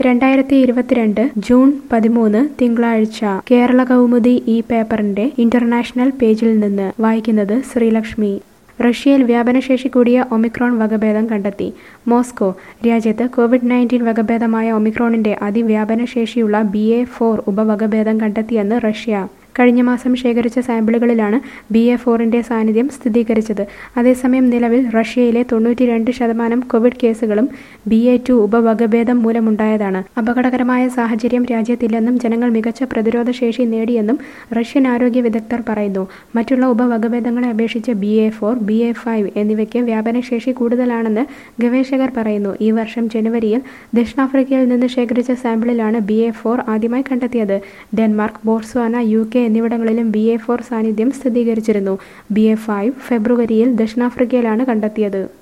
രണ്ടായിരത്തി ഇരുപത്തിരണ്ട് ജൂൺ പതിമൂന്ന് തിങ്കളാഴ്ച കേരള കൗമുദി ഈ പേപ്പറിന്റെ ഇന്റർനാഷണൽ പേജിൽ നിന്ന് വായിക്കുന്നത് ശ്രീലക്ഷ്മി റഷ്യയിൽ വ്യാപനശേഷി കൂടിയ ഒമിക്രോൺ വകഭേദം കണ്ടെത്തി മോസ്കോ രാജ്യത്ത് കോവിഡ് നയൻറ്റീൻ വകഭേദമായ ഒമിക്രോണിന്റെ അതിവ്യാപനശേഷിയുള്ള ബി എ ഫോർ ഉപവകഭേദം കണ്ടെത്തിയെന്ന് റഷ്യ കഴിഞ്ഞ മാസം ശേഖരിച്ച സാമ്പിളുകളിലാണ് ബി എ ഫോറിന്റെ സാന്നിധ്യം സ്ഥിരീകരിച്ചത് അതേസമയം നിലവിൽ റഷ്യയിലെ തൊണ്ണൂറ്റി രണ്ട് ശതമാനം കോവിഡ് കേസുകളും ബി എ ടു ഉപവകഭേദം മൂലമുണ്ടായതാണ് അപകടകരമായ സാഹചര്യം രാജ്യത്തില്ലെന്നും ജനങ്ങൾ മികച്ച പ്രതിരോധ ശേഷി നേടിയെന്നും റഷ്യൻ ആരോഗ്യ വിദഗ്ധർ പറയുന്നു മറ്റുള്ള ഉപവകഭേദങ്ങളെ അപേക്ഷിച്ച് B A four B A five എന്നിവയ്ക്ക് വ്യാപനശേഷി കൂടുതലാണെന്ന് ഗവേഷകർ പറയുന്നു ഈ വർഷം ജനുവരിയിൽ ദക്ഷിണാഫ്രിക്കയിൽ നിന്ന് ശേഖരിച്ച സാമ്പിളിലാണ് ബി എ ഫോർ ആദ്യമായി കണ്ടെത്തിയത് ഡെൻമാർക്ക് ബോട്സ്വാന യു കെ എന്നിവിടങ്ങളിലും ബി എ ഫോർ സാന്നിധ്യം സ്ഥിരീകരിച്ചിരുന്നു ബി എ ഫൈവ് ഫെബ്രുവരിയിൽ ദക്ഷിണാഫ്രിക്കയിലാണ് കണ്ടെത്തിയത്